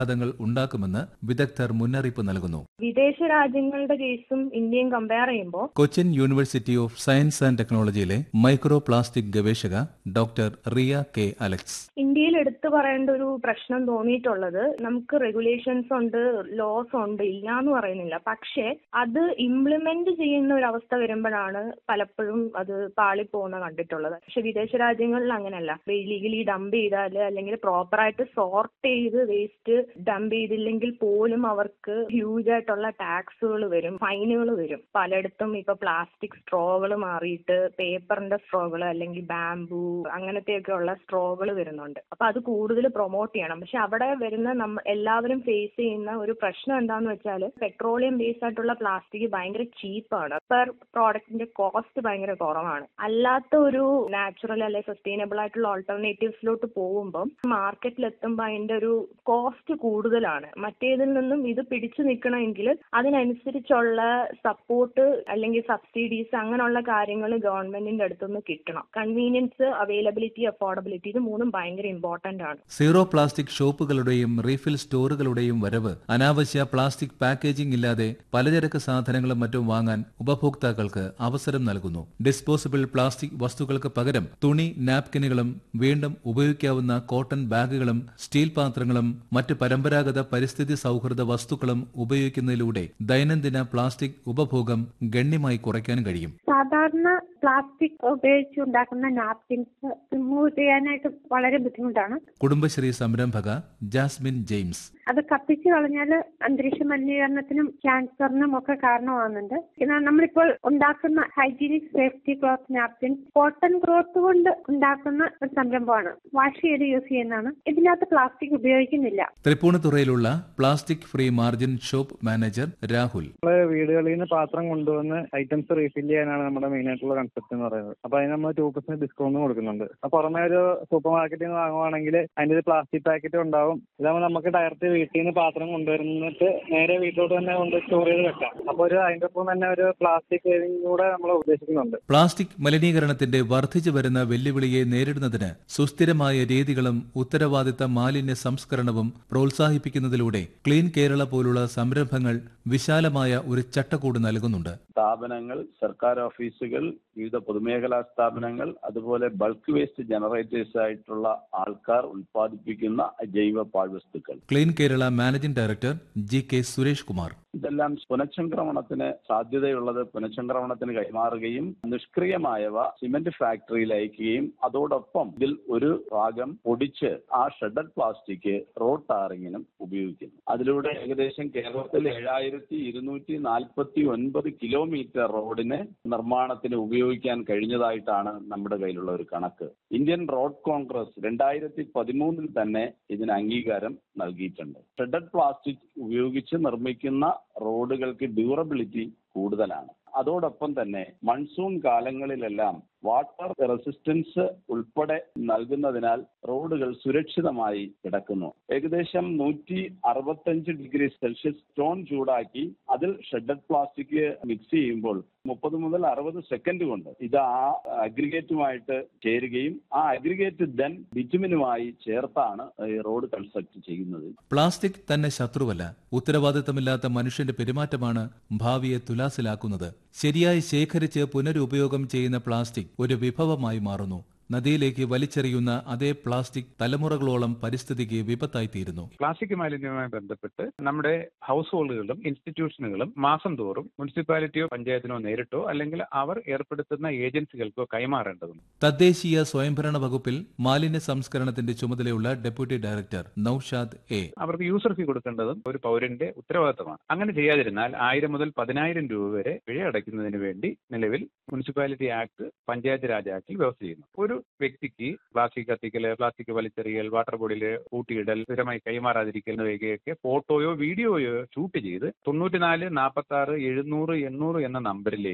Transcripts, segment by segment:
ങ്ങൾ ഉണ്ടാക്കുമെന്ന് വിദഗ്ധർ മുന്നറിയിപ്പ് നൽകുന്നു വിദേശ രാജ്യങ്ങളുടെ കേസും ഇന്ത്യയും കമ്പയർ ചെയ്യുമ്പോൾ Cochin university of science and ടെക്നോളജിയിലെ മൈക്രോ പ്ലാസ്റ്റിക് ഗവേഷക ഡോക്ടർ റിയ കെ അലക്സ് ഇന്ത്യയിൽ എടുത്തു പറയേണ്ട ഒരു പ്രശ്നം തോന്നിയിട്ടുള്ളത് നമുക്ക് റെഗുലേഷൻസ് ഉണ്ട് ലോസ് ഉണ്ട് ഇല്ല എന്ന് പറയുന്നില്ല പക്ഷേ അത് ഇംപ്ലിമെന്റ് ചെയ്യുന്ന ഒരു അവസ്ഥ വരുമ്പോഴാണ് പലപ്പോഴും അത് പാളിപ്പോകുന്ന കണ്ടിട്ടുള്ളത് പക്ഷെ വിദേശ രാജ്യങ്ങളിൽ അങ്ങനെയല്ല ലീഗലി ഡംപ് ചെയ്താൽ അല്ലെങ്കിൽ പ്രോപ്പറായിട്ട് സോർട്ട് ചെയ്ത് വേസ്റ്റ് ഡംപ് ചെയ്തില്ലെങ്കിൽ പോലും അവർക്ക് ഹ്യൂജ് ആയിട്ടുള്ള ടാക്സുകൾ വരും ഫൈനുകൾ വരും പലയിടത്തും ഇപ്പൊ പ്ലാസ്റ്റിക് സ്ട്രോകൾ മാറിയിട്ട് പേപ്പറിന്റെ സ്ട്രോകൾ അല്ലെങ്കിൽ ബാംബു അങ്ങനത്തെയൊക്കെ ഉള്ള സ്ട്രോകൾ വരുന്നുണ്ട് അപ്പൊ അത് കൂടുതൽ പ്രൊമോട്ട് ചെയ്യണം പക്ഷെ അവിടെ വരുന്ന നമ്മ എല്ലാവരും ഫേസ് ചെയ്യുന്ന ഒരു പ്രശ്നം എന്താന്ന് വെച്ചാൽ പെട്രോളിയം ബേസ്ഡ് ആയിട്ടുള്ള പ്ലാസ്റ്റിക് ഭയങ്കര ചീപ്പാണ് പെർ പ്രോഡക്റ്റിന്റെ കോസ്റ്റ് ഭയങ്കര കുറവാണ് അല്ലാത്ത ഒരു നാച്ചുറൽ അല്ലെ സസ്റ്റൈനബിൾ ആയിട്ടുള്ള ഓൾട്ടർനേറ്റീവ്സിലോട്ട് പോകുമ്പം മാർക്കറ്റിൽ എത്തുമ്പോൾ അതിന്റെ ഒരു കോസ്റ്റ് കൂടുതലാണ് മറ്റേതിൽ നിന്നും ഇത് പിടിച്ചു നിൽക്കണമെങ്കിൽ അതിനനുസരിച്ചുള്ള സപ്പോർട്ട് അല്ലെങ്കിൽ സബ്സിഡീസ് അങ്ങനെയുള്ള കാര്യങ്ങൾ ഗവൺമെന്റിന്റെ അടുത്തുനിന്ന് കിട്ടണം കൺവീനിയൻസ് അവൈലബിലിറ്റി അഫോർഡബിലിറ്റി ഇത് മൂന്നും ഭയങ്കര ഇമ്പോർട്ടന്റ് ആണ് സീറോ പ്ലാസ്റ്റിക് ഷോപ്പുകളുടെയും റീഫിൽ സ്റ്റോറുകളുടെയും വരവ് അനാവശ്യ പ്ലാസ്റ്റിക് പാക്കേജിംഗ് ഇല്ലാതെ പലചരക്ക് സാധനങ്ങളും മറ്റും വാങ്ങാൻ ഉപഭോക്താക്കൾക്ക് അവസരം നൽകുന്നു ഡിസ്പോസിബിൾ പ്ലാസ്റ്റിക് വസ്തുക്കൾക്ക് പകരം തുണി നാപ്കിനുകളും വീണ്ടും ഉപയോഗിക്കാവുന്ന കോട്ടൺ ബാഗുകളും സ്റ്റീൽ പാത്രങ്ങളും മറ്റ് പരമ്പരാഗത പരിസ്ഥിതി സൗഹൃദ വസ്തുക്കളും ഉപയോഗിക്കുന്നതിലൂടെ ദൈനംദിന പ്ലാസ്റ്റിക് ഉപഭോഗം ഗണ്യമായി കുറയ്ക്കാൻ കഴിയും സാധാരണ പ്ലാസ്റ്റിക് ഉപയോഗിച്ച് ഉണ്ടാക്കുന്ന നാപ്കിൻസ് റിമൂവ് ചെയ്യാനായിട്ട് വളരെ ബുദ്ധിമുട്ടാണ് കുടുംബശ്രീ സംരംഭക ജാസ്മിൻ ജെയിംസ് അത് കത്തിച്ചു കളഞ്ഞാൽ അന്തരീക്ഷ മലിനീകരണത്തിനും ക്യാൻസറിനും ഒക്കെ കാരണമാകുന്നുണ്ട് പിന്നെ നമ്മളിപ്പോൾ ഉണ്ടാക്കുന്ന hygienic safety cloth napkin cotton cloth കൊണ്ട് ഉണ്ടാക്കുന്ന ഒരു സംരംഭമാണ് വാഷ് ചെയ്ത് യൂസ് ചെയ്യുന്നതാണ് ഇതിനകത്ത് പ്ലാസ്റ്റിക് ഉപയോഗിക്കുന്നില്ല തൃപ്പൂണിത്തുറയിലുള്ള plastic free margin shop manager Rahul നമ്മള് വീടുകളിൽ നിന്ന് പാത്രം കൊണ്ടുവന്ന് ഐറ്റംസ് റീഫിൽ ചെയ്യാനാണ് നമ്മുടെ മെയിൻ ആയിട്ടുള്ള കൺസെപ്റ്റ് എന്ന് പറയുന്നത് അപ്പൊ അതിന് നമ്മൾ ടു പെർസെന്റ് ഡിസ്കൗണ്ട് കൊടുക്കുന്നുണ്ട് അപ്പൊ പുറമെ ഒരു സൂപ്പർ മാർക്കറ്റിൽ നിന്ന് വാങ്ങുവാണെങ്കിൽ അതിന്റെ ഒരു പ്ലാസ്റ്റിക് പാക്കറ്റ് ഉണ്ടാവും ഇതാകുമ്പോൾ നമുക്ക് ഡയറക്റ്റ് വീട്ടിൽ നിന്ന് പാത്രം കൊണ്ടുവരുന്നിട്ട് നേരെ വീട്ടിലോട്ട് തന്നെ കൊണ്ട് സ്റ്റോർ ചെയ്ത് വെക്കാം അപ്പൊ ഒരു അതിന്റെ ഒപ്പം തന്നെ ഒരു പ്ലാസ്റ്റിക് സേവിംഗ് കൂടെ നമ്മൾ ഉദ്ദേശിക്കുന്നുണ്ട് പ്ലാസ്റ്റിക് മലിനീകരണത്തിന്റെ വർദ്ധിച്ചു വരുന്ന വെല്ലുവിളിയെ നേരിടുന്നതിന് സുസ്ഥിരമായ രീതികളും ഉത്തരവാദിത്ത മാലിന്യ സംസ്കരണവും പ്രോത്സാഹിപ്പിക്കുന്നതിലൂടെ ക്ലീൻ കേരള പോലുള്ള സംരംഭങ്ങൾ വിശാലമായ ഒരു ചട്ടക്കൂട് നൽകുന്നുണ്ട് സ്ഥാപനങ്ങൾ സർക്കാർ ഓഫീസുകൾ വിവിധ പൊതുമേഖലാ സ്ഥാപനങ്ങൾ അതുപോലെ ബൾക്ക് വേസ്റ്റ് ജനറേറ്റേഴ്സ് ആയിട്ടുള്ള ആൾക്കാർ ഉൽപ്പാദിപ്പിക്കുന്ന ജൈവ പാഴ്വസ്തുക്കൾ clean Kerala managing director G K Suresh Kumar ഇതെല്ലാം പുനഃചംക്രമണത്തിന് സാധ്യതയുള്ളത് പുനഃചംക്രമണത്തിന് കൈമാറുകയും നിഷ്ക്രിയമായവ സിമന്റ് ഫാക്ടറിയിൽ അയക്കുകയും അതോടൊപ്പം ഇതിൽ ഒരു ഭാഗം പൊടിച്ച് ആ ഷെഡഡ് പ്ലാസ്റ്റിക് റോഡ് ടാറിങ്ങിനും ഉപയോഗിക്കുന്നു അതിലൂടെ ഏകദേശം കേരളത്തിൽ ഏഴായിരത്തി ഇരുന്നൂറ്റി നാൽപ്പത്തി ഒൻപത് കിലോമീറ്റർ റോഡിന് നിർമ്മാണത്തിന് ഉപയോഗിക്കാൻ കഴിഞ്ഞതായിട്ടാണ് നമ്മുടെ കയ്യിലുള്ള ഒരു കണക്ക് ഇന്ത്യൻ റോഡ് കോൺഗ്രസ് രണ്ടായിരത്തി പതിമൂന്നിൽ തന്നെ ഇതിന് അംഗീകാരം നൽകിയിട്ടുണ്ട് ഷെഡഡ് പ്ലാസ്റ്റിക് ഉപയോഗിച്ച് നിർമ്മിക്കുന്ന റോഡുകൾക്ക് ഡ്യൂറബിലിറ്റി കൂടുതലാണ് അതോടൊപ്പം തന്നെ മൺസൂൺ കാലങ്ങളിലെല്ലാം വാട്ടർ റെസിസ്റ്റൻസ് ഉൾപ്പെടെ നൽകുന്നതിനാൽ റോഡുകൾ സുരക്ഷിതമായി കിടക്കുന്നു ഏകദേശം നൂറ്റി അറുപത്തഞ്ച് ഡിഗ്രി സെൽഷ്യസ് സ്റ്റോൺ ചൂടാക്കി അതിൽ ഷെഡഡ് പ്ലാസ്റ്റിക് മിക്സ് ചെയ്യുമ്പോൾ മുപ്പത് മുതൽ അറുപത് സെക്കൻഡ് കൊണ്ട് ഇത് ആ അഗ്രിഗേറ്റുമായിട്ട് ചേരുകയും ആ അഗ്രിഗേറ്റ് ദെൻ ബിറ്റുമിനുമായി ചേർത്താണ് ഈ റോഡ് കൺസ്ട്രക്ട് ചെയ്യുന്നത് പ്ലാസ്റ്റിക് തന്നെ ശത്രുവല്ല ഉത്തരവാദിത്തമില്ലാത്ത മനുഷ്യന്റെ പെരുമാറ്റമാണ് ഭാവിയെ തുലാസിലാക്കുന്നത് ശരിയായി ശേഖരിച്ച് പുനരുപയോഗം ചെയ്യുന്ന പ്ലാസ്റ്റിക് ഒരു വിഭവമായി മാറുന്നു നദിയിലേക്ക് വലിച്ചെറിയുന്ന അതേ പ്ലാസ്റ്റിക് തലമുറകളോളം പരിസ്ഥിതിക്ക് വിപത്തായിത്തീരുന്നു പ്ലാസ്റ്റിക് മാലിന്യവുമായി ബന്ധപ്പെട്ട് നമ്മുടെ ഹൗസ് ഹോൾഡുകളും ഇൻസ്റ്റിറ്റ്യൂഷനുകളും മാസം തോറും മുനിസിപ്പാലിറ്റിയോ പഞ്ചായത്തിനോ നേരിട്ടോ അല്ലെങ്കിൽ അവർ ഏർപ്പെടുത്തുന്ന ഏജൻസികൾക്കോ കൈമാറേണ്ടതുണ്ട് തദ്ദേശീയ സ്വയംഭരണ വകുപ്പിൽ മാലിന്യ സംസ്കരണത്തിന്റെ ചുമതലയുള്ള ഡെപ്യൂട്ടി ഡയറക്ടർ നൌഷാദ് എ അവർക്ക് യൂസർ ഫീ കൊടുക്കേണ്ടതും ഒരു പൗരന്റെ ഉത്തരവാദിത്തമാണ് അങ്ങനെ ചെയ്യാതിരുന്നാൽ ആയിരം മുതൽ പതിനായിരം രൂപ വരെ പിഴ അടയ്ക്കുന്നതിന് വേണ്ടി നിലവിൽ മുനിസിപ്പാലിറ്റി ആക്ട് പഞ്ചായത്ത് രാജ് ആക്ടിൽ വ്യവസ്ഥ ചെയ്യുന്നു ഒരു വ്യക്തിക്ക് പ്ലാസ്റ്റിക് കത്തിക്കൽ പ്ലാസ്റ്റിക് വലിച്ചെറിയൽ വാട്ടർ ബോഡിയിൽ കൂട്ടിയിടൽ സ്ഥിരമായി കൈമാറാതിരിക്കൽ എന്നിവയ്ക്കൊക്കെ ഫോട്ടോയോ വീഡിയോയോ ഷൂട്ട് ചെയ്ത് തൊണ്ണൂറ്റിനാല് നാൽപ്പത്തി ആറ് എഴുന്നൂറ് എണ്ണൂറ് എന്ന നമ്പറിലേക്ക്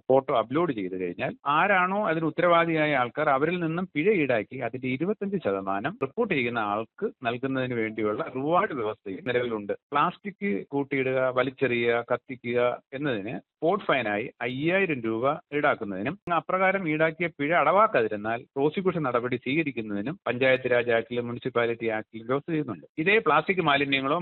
ഫോട്ടോ അപ്ലോഡ് ചെയ്ത് കഴിഞ്ഞാൽ ആരാണോ അതിന് ഉത്തരവാദിയായ ആൾക്കാർ അവരിൽ നിന്നും പിഴ ഈടാക്കി അതിന്റെ ഇരുപത്തഞ്ച് ശതമാനം റിപ്പോർട്ട് ചെയ്യുന്ന ആൾക്ക് നൽകുന്നതിന് വേണ്ടിയുള്ള റിവാർഡ് വ്യവസ്ഥയും നിലവിലുണ്ട് പ്ലാസ്റ്റിക് കൂട്ടിയിടുക വലിച്ചെറിയുക കത്തിക്കുക എന്നതിന് സ്പോട്ട് ഫൈനായി അയ്യായിരം രൂപ ഈടാക്കുന്നതിനും അപ്രകാരം ഈടാക്കിയ പിഴ അടവാക്കാതിരുന്നാൽ പ്രോസിക്യൂഷൻ നടപടി സ്വീകരിക്കുന്നതിനും പഞ്ചായത്ത് രാജ് ആക്ടിലും മുനിസിപ്പാലിറ്റി ആക്ടിലും വ്യവസ്ഥ ചെയ്യുന്നുണ്ട് ഇതേ പ്ലാസ്റ്റിക് മാലിന്യങ്ങളോ